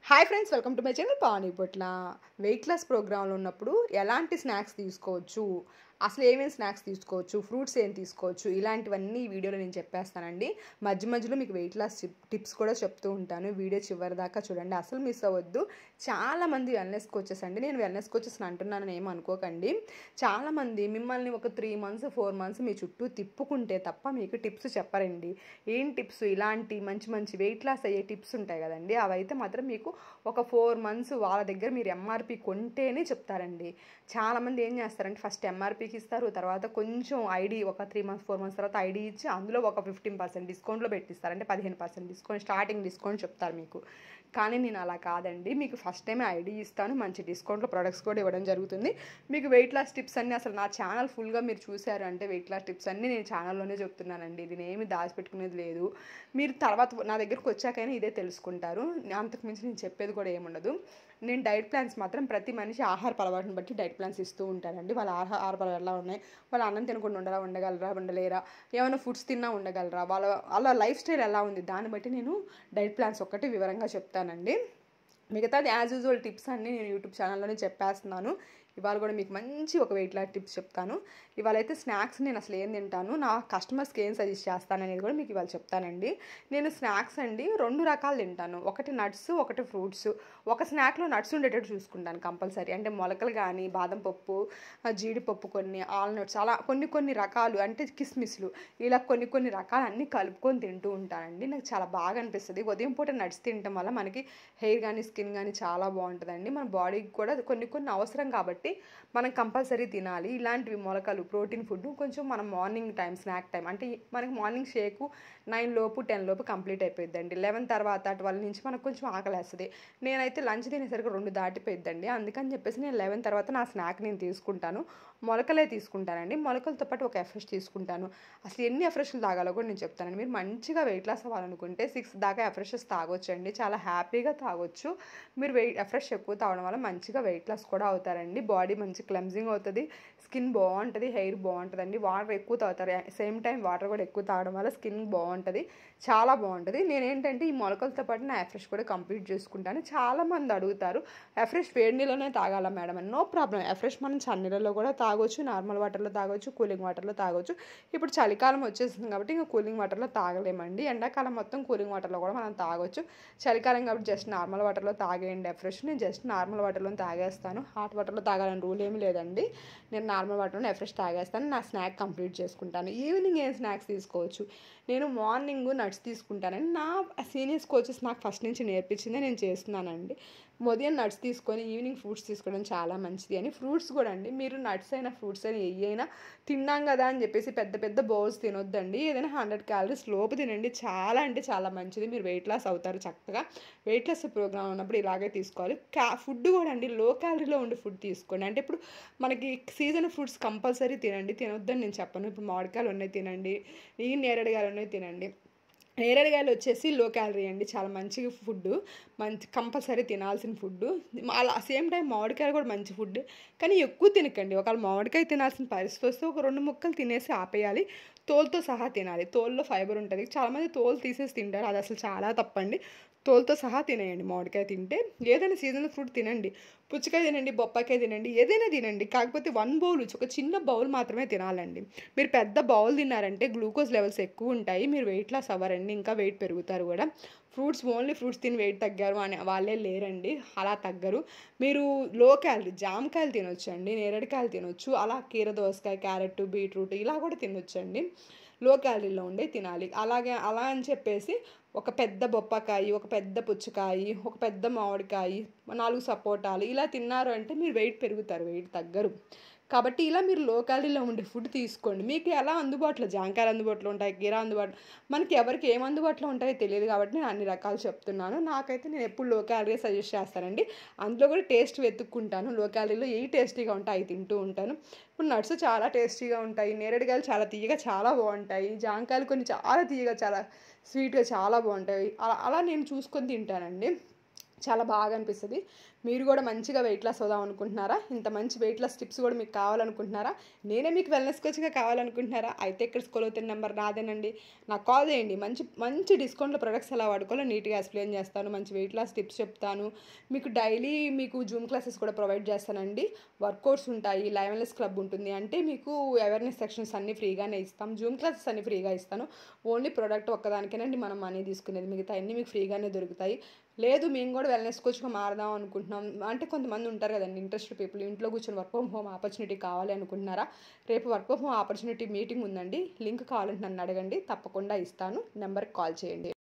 hi friends welcome to my channel పానీ పొట్ల weight loss ప్రోగ్రాంలో ఉన్నప్పుడు ఎలాంటి స్నాక్స్ తీసుకోవచ్చు అసలు ఏమేమి స్నాక్స్ తీసుకోవచ్చు ఫ్రూట్స్ ఏం తీసుకోవచ్చు ఇలాంటివన్నీ ఈ వీడియోలో నేను చెప్పేస్తానండి మధ్య మధ్యలో మీకు వెయిట్ లాస్ టిప్స్ కూడా చెప్తూ ఉంటాను వీడియో చివరి దాకా చూడండి అసలు మిస్ అవ్వద్దు చాలామంది వెల్నెస్ కోచెస్ అండి నేను వెల్నెస్ కోచెస్ అంటున్నానని ఏం అనుకోకండి చాలామంది మిమ్మల్ని ఒక త్రీ మంత్స్ ఫోర్ మంత్స్ మీ చుట్టూ తిప్పుకుంటే తప్ప మీకు టిప్స్ చెప్పరండి ఏం టిప్స్ ఇలాంటి మంచి మంచి వెయిట్ లాస్ అయ్యే టిప్స్ ఉంటాయి కదండి అవైతే మాత్రం మీకు ఒక ఫోర్ మంత్స్ వాళ్ళ దగ్గర మీరు ఎంఆర్పి కొంటేనే చెప్తారండి చాలామంది ఏం చేస్తారంటే ఫస్ట్ ఎంఆర్పికి ఇస్తారు తర్వాత కొంచెం ఐడి ఒక త్రీ మంత్స్ ఫోర్ మంత్స్ తర్వాత ఐడి ఇచ్చి అందులో ఒక ఫిఫ్టీన్ పర్సెంట్ డిస్కౌంట్లో పెట్టిస్తారు అంటే పదిహేను పర్సెంట్ డిస్కౌంట్ స్టార్టింగ్ డిస్కౌంట్ చెప్తారు మీకు కానీ నేను అలా కాదండి మీకు ఫస్ట్ టైం ఐడి ఇస్తాను మంచి డిస్కౌంట్లో ప్రొడక్ట్స్ కూడా ఇవ్వడం జరుగుతుంది మీకు వెయిట్ లాస్ టిప్స్ అన్నీ అసలు నా ఛానల్ ఫుల్గా మీరు చూసారు అంటే వెయిట్ లాస్ టిప్స్ అన్నీ నేను ఛానల్లోనే చెప్తున్నానండి ఇది ఏమి దాచిపెట్టుకునేది లేదు మీరు తర్వాత నా దగ్గరకు వచ్చాకైనా ఇదే తెలుసుకుంటారు అంతకుమించి నేను చెప్పేది కూడా ఏముండదు నేను డైట్ ప్లాన్స్ మాత్రం ప్రతి మనిషి ఆహార అలవాటుని బట్టి డైట్ ప్లాన్స్ ఇస్తూ ఉంటానండి వాళ్ళ ఆహార ఆహార ఎలా ఉన్నాయి వాళ్ళ అన్నం తినకుండా ఉండరా ఉండగలరా ఉండలేరా ఏమైనా ఫుడ్స్ తిన్నా ఉండగలరా వాళ్ళ వాళ్ళ లైఫ్ స్టైల్ ఎలా ఉంది దాన్ని బట్టి నేను డైట్ ప్లాన్స్ ఒక్కటి వివరంగా చెప్తానండి మిగతాది యాజ్ యూజువల్ టిప్స్ అన్నీ నేను యూట్యూబ్ ఛానల్లోనే చెప్పేస్తున్నాను ఇవాళ కూడా మీకు మంచి ఒక వెయిట్ లాస్ టిప్స్ చెప్తాను ఇవాళ అయితే స్నాక్స్ నేను అసలు ఏం తింటాను నా కస్టమర్స్కి ఏం సజెస్ట్ చేస్తాను అనేది కూడా మీకు ఇవాళ చెప్తానండి నేను స్నాక్స్ అండి రెండు రకాలు తింటాను ఒకటి నట్స్ ఒకటి ఫ్రూట్స్ ఒక స్నాక్లో నట్స్ ఉండేటట్టు చూసుకుంటాను కంపల్సరీ అంటే మొలకలు కానీ బాదం పప్పు జీడిపప్పు కొన్ని ఆల్నట్స్ అలా కొన్ని కొన్ని రకాలు అంటే కిస్మిస్లు ఇలా కొన్ని కొన్ని రకాలు అన్నీ కలుపుకొని తింటూ ఉంటానండి నాకు చాలా బాగా అనిపిస్తుంది ఉదయం పూట నట్స్ తినటం వల్ల మనకి హెయిర్ కానీ స్కిన్ కానీ చాలా బాగుంటుందండి మన బాడీకి కూడా కొన్ని కొన్ని అవసరం కాబట్టి మనం కంపల్సరీ తినాలి ఇలాంటివి మొలకలు ప్రోటీన్ ఫుడ్ కొంచెం మనం మార్నింగ్ టైం స్నాక్ టైం అంటే మనకి మార్నింగ్ షేకు నైన్ లోపు టెన్ లోపు కంప్లీట్ అయిపోయిందండి లెవెన్ తర్వాత ట్వెల్వ్ నుంచి మనకు కొంచెం ఆకలేస్తుంది నేనైతే లంచ్ తినేసరికి రెండు దాటిపోయిద్దండి అందుకని చెప్పేసి నేను లెవెన్ తర్వాత నా స్నాక్ నేను తీసుకుంటాను మొలకలే తీసుకుంటానండి మొలకలతో పాటు ఒక ఎఫ్రెష్ తీసుకుంటాను అసలు ఎన్ని ఎఫ్రెష్లు తాగాలో కూడా నేను చెప్తానండి మీరు మంచిగా వెయిట్ లాస్ అవ్వాలనుకుంటే సిక్స్ దాకా ఎఫ్రెషెస్ తాగొచ్చండి చాలా హ్యాపీగా తాగొచ్చు మీరు వెయిట్ ఎఫ్రెష్ ఎక్కువ తాగడం వల్ల మంచిగా వెయిట్ లాస్ కూడా అవుతారండి బాడీ మంచి క్లెన్జింగ్ అవుతుంది స్కిన్ బాగుంటుంది హెయిర్ బాగుంటుందండి వాటర్ ఎక్కువ తాగుతారు సేమ్ టైం వాటర్ కూడా ఎక్కువ తాగడం వల్ల స్కిన్ బాగుంటుంది చాలా బాగుంటుంది నేను ఏంటంటే ఈ మొలకలతో పాటు నా ఎఫ్రెష్ కూడా కంప్లీట్ చేసుకుంటాను చాలామంది అడుగుతారు ఎఫ్రెష్ వేడి నీళ్ళలోనే తాగాల మేడం అని నో ప్రాబ్లం ఎఫ్రెష్ మనం చన్నీళ్ళలో కూడా తాగొచ్చు నార్మల్ వాటర్లో తాగొచ్చు కూలింగ్ వాటర్లో తాగొచ్చు ఇప్పుడు చలికాలం వచ్చేసింది కాబట్టి ఇంకా కూలింగ్ వాటర్లో తాగలేమండి ఎండాకాలం మొత్తం కూలింగ్ వాటర్లో కూడా మనం తాగొచ్చు చలికాలం కాబట్టి జస్ట్ నార్మల్ వాటర్లో తాగేయండి ఎఫ్రెష్ నేను జస్ట్ నార్మల్ వాటర్లో తాగేస్తాను హాట్ వాటర్లో తాగాలని రూల్ ఏమీ లేదండి నేను నార్మల్ వాటర్లో ఎఫ్రెష్ తాగేస్తాను నా స్నాక్ కంప్లీట్ చేసుకుంటాను ఈవినింగ్ ఏం స్నాక్స్ తీసుకోవచ్చు నేను మార్నింగ్ నట్స్ తీసుకుంటానండి నా సీనియర్స్ కోచెస్ నాకు ఫస్ట్ నుంచి నేర్పించిందే నేను చేస్తున్నానండి ఉదయం నట్స్ తీసుకొని ఈవినింగ్ ఫ్రూట్స్ తీసుకోవడం చాలా మంచిది అని ఫ్రూట్స్ కూడా అండి మీరు నట్స్ అయినా ఫ్రూట్స్ అయినా ఏ అయినా తిన్నాం కదా అని చెప్పేసి పెద్ద పెద్ద బౌల్స్ తినొద్దండి ఏదైనా హండ్రెడ్ క్యాలరీస్ లోపు తినండి చాలా అంటే చాలా మంచిది మీరు వెయిట్ లాస్ అవుతారు చక్కగా వెయిట్ లాస్ ప్రోగ్రామ్ ఉన్నప్పుడు ఇలాగే తీసుకోవాలి క్యా ఫుడ్ కూడా అండి లో క్యాలరీలో ఉండే ఫుడ్ తీసుకోండి అంటే ఇప్పుడు మనకి సీజన్ ఫ్రూట్స్ కంపల్సరీ తినండి తినొద్దని నేను చెప్పను ఇప్పుడు మామిడికాయలు ఉన్నాయి తినండి ఈ నేరేడుకాయలు ఉన్నాయి తినండి నేరేడుకాయలు వచ్చేసి లో క్యాలరీ అండి చాలా మంచి ఫుడ్ మంచి కంపల్సరీ తినాల్సిన ఫుడ్ అలా సేమ్ టైం మామిడికాయలు కూడా మంచి ఫుడ్ కానీ ఎక్కువ తినకండి ఒకవేళ మామిడికాయ తినాల్సిన పరిస్థితి వస్తే ఒక రెండు ముక్కలు తినేసి ఆపేయాలి తోలుతో సహా తినాలి తోలులో ఫైబర్ ఉంటుంది చాలామంది తోలు తీసేసి తింటారు అది అసలు చాలా తప్పండి తోలుతో సహా తినేయండి మామిడికాయ తింటే ఏదైనా సీజనల్ ఫ్రూట్ తినండి పుచ్చకాయ తినండి బొప్పాకాయ తినండి ఏదైనా తినండి కాకపోతే వన్ బౌల్ ఒక చిన్న బౌల్ మాత్రమే తినాలండి మీరు పెద్ద బౌల్ తిన్నారంటే గ్లూకోజ్ లెవెల్స్ ఎక్కువ ఉంటాయి మీరు వెయిట్ లాస్ అవ్వరండి ఇంకా వెయిట్ పెరుగుతారు కూడా ఫ్రూట్స్ ఓన్లీ ఫ్రూట్స్ తిని వెయిట్ తగ్గారు అని వాళ్ళే లేరండి అలా తగ్గరు మీరు లో క్యాలరీ జామకాయలు తినొచ్చండి నేరేడుకాయలు తినొచ్చు అలా కీర దోసకాయ క్యారెట్ బీట్రూట్ ఇలా కూడా తినొచ్చండి లో క్యాలరీలో ఉండే తినాలి అలాగే అలా అని చెప్పేసి ఒక పెద్ద బొప్పకాయ ఒక పెద్ద పుచ్చకాయ ఒక పెద్ద మామిడికాయ నాలుగు సపోటాలు ఇలా తిన్నారు అంటే మీరు వెయిట్ పెరుగుతారు వెయిట్ తగ్గరు కాబట్టి ఇలా మీరు లో క్యాలరీలో ఉండే ఫుడ్ తీసుకోండి మీకు ఎలా అందుబాటులో జాంకాయలు అందుబాటులో ఉంటాయి కీరా అందుబాటులో మనకి ఎవరికి ఏం అందుబాటులో ఉంటాయో తెలియదు కాబట్టి నేను అన్ని రకాలు చెప్తున్నాను నాకైతే నేను ఎప్పుడు లో క్యాలరీ సజెస్ట్ చేస్తానండి అందులో కూడా టేస్ట్ వెతుక్కుంటాను లో క్యాలరీలో ఏ టేస్టీగా ఉంటాయి అవి తింటూ ఉంటాను ఇప్పుడు నట్స్ చాలా టేస్టీగా ఉంటాయి నేరేడుకాయలు చాలా తీయగా చాలా బాగుంటాయి జాంకాయలు కొన్ని చాలా తీయగా చాలా స్వీట్గా చాలా బాగుంటాయి అలా అలా నేను చూసుకొని తింటానండి చాలా బాగా అనిపిస్తుంది మీరు కూడా మంచిగా వెయిట్ లాస్ అవుదాం అనుకుంటున్నారా ఇంత మంచి వెయిట్ లాస్ టిప్స్ కూడా మీకు కావాలనుకుంటున్నారా నేనే మీకు వెల్నెస్ కోచ్గా కావాలనుకుంటున్నారా అయితే ఇక్కడ స్కూల్ అవుతున్న నెంబర్ నాదేనండి నాకు కాల్ చేయండి మంచి మంచి డిస్కౌంట్లో ప్రొడక్ట్స్ ఎలా వాడుకోవాలో నీట్గా ఎక్స్ప్లెయిన్ చేస్తాను మంచి వెయిట్ లాస్ టిప్స్ చెప్తాను మీకు డైలీ మీకు జూమ్ క్లాసెస్ కూడా ప్రొవైడ్ చేస్తానండి వర్కౌట్స్ ఉంటాయి లైవ్నెస్ క్లబ్ ఉంటుంది అంటే మీకు అవేర్నెస్ సెక్షన్స్ అన్నీ ఫ్రీగానే ఇస్తాం జూమ్ క్లాసెస్ అన్నీ ఫ్రీగా ఇస్తాను ఓన్లీ ప్రోడక్ట్ ఒక్కదానికేనండి మనం మనీ తీసుకునేది మిగతా అన్నీ మీకు ఫ్రీగానే దొరుకుతాయి లేదు మేము కూడా వెల్నెస్ కోచ్గా మారదాం అనుకుంటున్నాం అంటే కొంతమంది ఉంటారు కదండి ఇంట్రెస్ట్ పీపుల్ ఇంట్లో కూర్చొని వర్క్ ఫ్రమ్ హోమ్ ఆపర్చునిటీ కావాలి అనుకుంటున్నారా రేపు work from home opportunity meeting ఉందండి లింక్ కావాలంటే నన్ను అడగండి తప్పకుండా ఇస్తాను నెంబర్కి కాల్ చేయండి